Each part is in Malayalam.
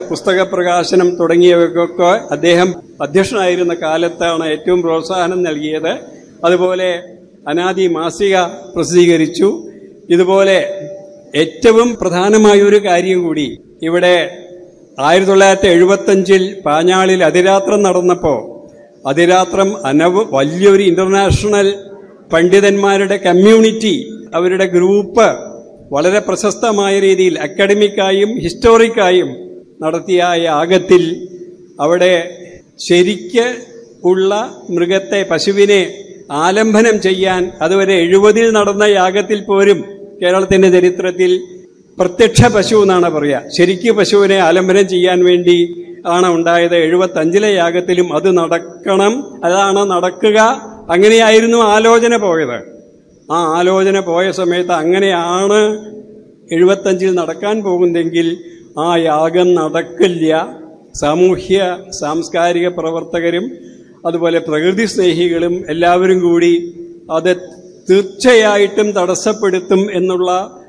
പുസ്തക പ്രകാശനം തുടങ്ങിയവയ്ക്കൊക്കെ അദ്ദേഹം അധ്യക്ഷനായിരുന്ന കാലത്താണ് ഏറ്റവും പ്രോത്സാഹനം നൽകിയത് അതുപോലെ അനാദി മാസിക പ്രസിദ്ധീകരിച്ചു ഇതുപോലെ ഏറ്റവും പ്രധാനമായ ഒരു കാര്യം കൂടി ഇവിടെ ആയിരത്തി തൊള്ളായിരത്തി എഴുപത്തഞ്ചിൽ പാഞ്ഞാളിൽ അതിരാത്രം നടന്നപ്പോൾ അതിരാത്രം അനവ് വലിയൊരു ഇന്റർനാഷണൽ പണ്ഡിതന്മാരുടെ കമ്മ്യൂണിറ്റി അവരുടെ ഗ്രൂപ്പ് വളരെ പ്രശസ്തമായ രീതിയിൽ അക്കാഡമിക്കായും ഹിസ്റ്റോറിക്കായും നടത്തിയ ആ യാഗത്തിൽ അവിടെ ശരിക്ക് ഉള്ള മൃഗത്തെ പശുവിനെ ആലംബനം ചെയ്യാൻ അതുവരെ എഴുപതിൽ നടന്ന യാഗത്തിൽ പോലും കേരളത്തിന്റെ ചരിത്രത്തിൽ പ്രത്യക്ഷ പശു എന്നാണ് പറയുക ശരിക്ക് പശുവിനെ ആലംബനം ചെയ്യാൻ വേണ്ടി ആണ് ഉണ്ടായത് എഴുപത്തഞ്ചിലെ യാഗത്തിലും അത് നടക്കണം അതാണ് നടക്കുക അങ്ങനെയായിരുന്നു ആലോചന പോയത് ആ ആലോചന പോയ സമയത്ത് അങ്ങനെയാണ് എഴുപത്തഞ്ചിൽ നടക്കാൻ പോകുന്നെങ്കിൽ ആ യാഗം നടക്കില്ല സാമൂഹ്യ സാംസ്കാരിക പ്രവർത്തകരും അതുപോലെ പ്രകൃതി സ്നേഹികളും എല്ലാവരും കൂടി അത് തീർച്ചയായിട്ടും തടസ്സപ്പെടുത്തും എന്നുള്ള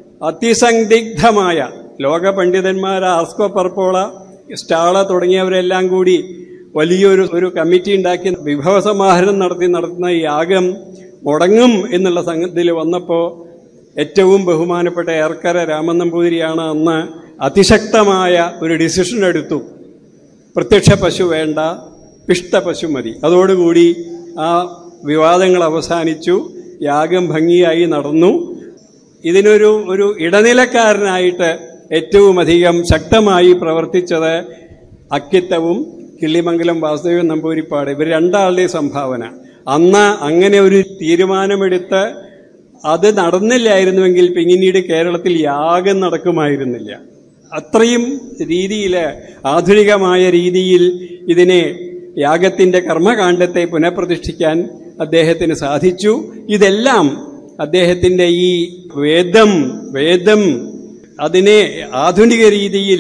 അതിസന്ദിഗ്ധമായ ലോക പണ്ഡിതന്മാർ ആസ്കോ പർപ്പോള സ്റ്റാള തുടങ്ങിയവരെല്ലാം കൂടി വലിയൊരു ഒരു കമ്മിറ്റി ഉണ്ടാക്കി വിഭവ സമാഹരണം നടത്തി നടത്തുന്ന ഈ യാഗം മുടങ്ങും എന്നുള്ള സംഗതിയിൽ വന്നപ്പോൾ ഏറ്റവും ബഹുമാനപ്പെട്ട ഏർക്കര രാമൻ നമ്പൂതിരിയാണ് അന്ന് അതിശക്തമായ ഒരു ഡിസിഷൻ എടുത്തു പ്രത്യക്ഷ പശു വേണ്ട പിഷ്ട പശു മതി അതോടുകൂടി ആ വിവാദങ്ങൾ അവസാനിച്ചു യാഗം ഭംഗിയായി നടന്നു ഇതിനൊരു ഒരു ഇടനിലക്കാരനായിട്ട് ഏറ്റവും അധികം ശക്തമായി പ്രവർത്തിച്ചത് അക്കിത്തവും കിള്ളിമംഗലം വാസുദേവൻ നമ്പൂരിപ്പാട് ഇവർ രണ്ടാളുടെയും സംഭാവന അന്ന് അങ്ങനെ ഒരു തീരുമാനമെടുത്ത് അത് നടന്നില്ലായിരുന്നുവെങ്കിൽ പിന്നീട് കേരളത്തിൽ യാഗം നടക്കുമായിരുന്നില്ല അത്രയും രീതിയിൽ ആധുനികമായ രീതിയിൽ ഇതിനെ യാഗത്തിന്റെ കർമ്മകാണ്ഡത്തെ പുനഃപ്രതിഷ്ഠിക്കാൻ അദ്ദേഹത്തിന് സാധിച്ചു ഇതെല്ലാം അദ്ദേഹത്തിന്റെ ഈ വേദം വേദം അതിനെ ആധുനിക രീതിയിൽ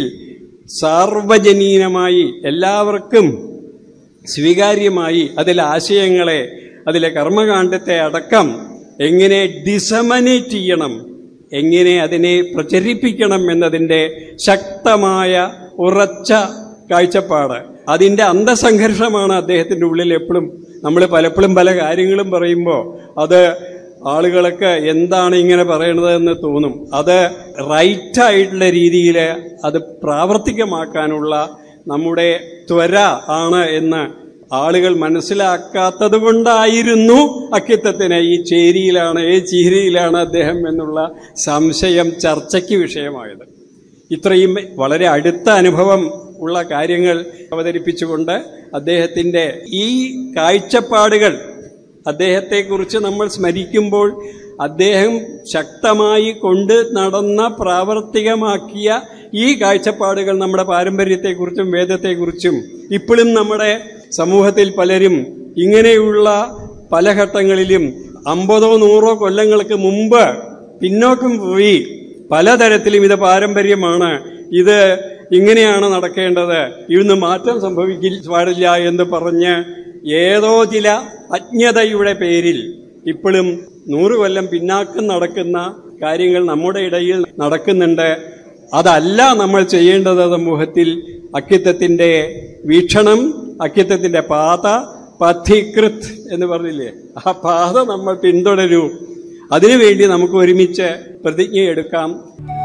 സാർവജനീനമായി എല്ലാവർക്കും സ്വീകാര്യമായി അതിലെ ആശയങ്ങളെ അതിലെ കർമ്മകാണ്ഡത്തെ അടക്കം എങ്ങനെ ഡിസമനേറ്റ് ചെയ്യണം എങ്ങനെ അതിനെ പ്രചരിപ്പിക്കണം എന്നതിന്റെ ശക്തമായ ഉറച്ച കാഴ്ചപ്പാട് അതിന്റെ അന്തസംഘർഷമാണ് അദ്ദേഹത്തിന്റെ ഉള്ളിൽ എപ്പോഴും നമ്മൾ പലപ്പോഴും പല കാര്യങ്ങളും പറയുമ്പോൾ അത് ആളുകളൊക്കെ എന്താണ് ഇങ്ങനെ പറയണത് എന്ന് തോന്നും അത് റൈറ്റ് ആയിട്ടുള്ള രീതിയിൽ അത് പ്രാവർത്തികമാക്കാനുള്ള നമ്മുടെ ത്വര ആണ് എന്ന് ആളുകൾ മനസ്സിലാക്കാത്തത് കൊണ്ടായിരുന്നു അക്കിത്തത്തിന് ഈ ചേരിയിലാണ് ഏ ചേരിയിലാണ് അദ്ദേഹം എന്നുള്ള സംശയം ചർച്ചയ്ക്ക് വിഷയമായത് ഇത്രയും വളരെ അടുത്ത അനുഭവം ഉള്ള കാര്യങ്ങൾ അവതരിപ്പിച്ചുകൊണ്ട് അദ്ദേഹത്തിന്റെ ഈ കാഴ്ചപ്പാടുകൾ അദ്ദേഹത്തെക്കുറിച്ച് നമ്മൾ സ്മരിക്കുമ്പോൾ അദ്ദേഹം ശക്തമായി കൊണ്ട് നടന്ന പ്രാവർത്തികമാക്കിയ ഈ കാഴ്ചപ്പാടുകൾ നമ്മുടെ പാരമ്പര്യത്തെക്കുറിച്ചും വേദത്തെക്കുറിച്ചും ഇപ്പോഴും നമ്മുടെ സമൂഹത്തിൽ പലരും ഇങ്ങനെയുള്ള പല ഘട്ടങ്ങളിലും അമ്പതോ നൂറോ കൊല്ലങ്ങൾക്ക് മുമ്പ് പിന്നോക്കം പോയി പലതരത്തിലും ഇത് പാരമ്പര്യമാണ് ഇത് ഇങ്ങനെയാണ് നടക്കേണ്ടത് ഇന്ന് മാറ്റം സംഭവിക്കാൻ പാടില്ല എന്ന് പറഞ്ഞ് ഏതോ ചില അജ്ഞതയുടെ പേരിൽ ഇപ്പോഴും നൂറ് കൊല്ലം പിന്നാക്കം നടക്കുന്ന കാര്യങ്ങൾ നമ്മുടെ ഇടയിൽ നടക്കുന്നുണ്ട് അതല്ല നമ്മൾ ചെയ്യേണ്ടത് സമൂഹത്തിൽ അക്കിത്തത്തിന്റെ വീക്ഷണം അക്കിത്തത്തിന്റെ പാത പഥികൃത് എന്ന് പറഞ്ഞില്ലേ ആ പാത നമ്മൾ പിന്തുടരൂ അതിനുവേണ്ടി നമുക്ക് ഒരുമിച്ച് പ്രതിജ്ഞയെടുക്കാം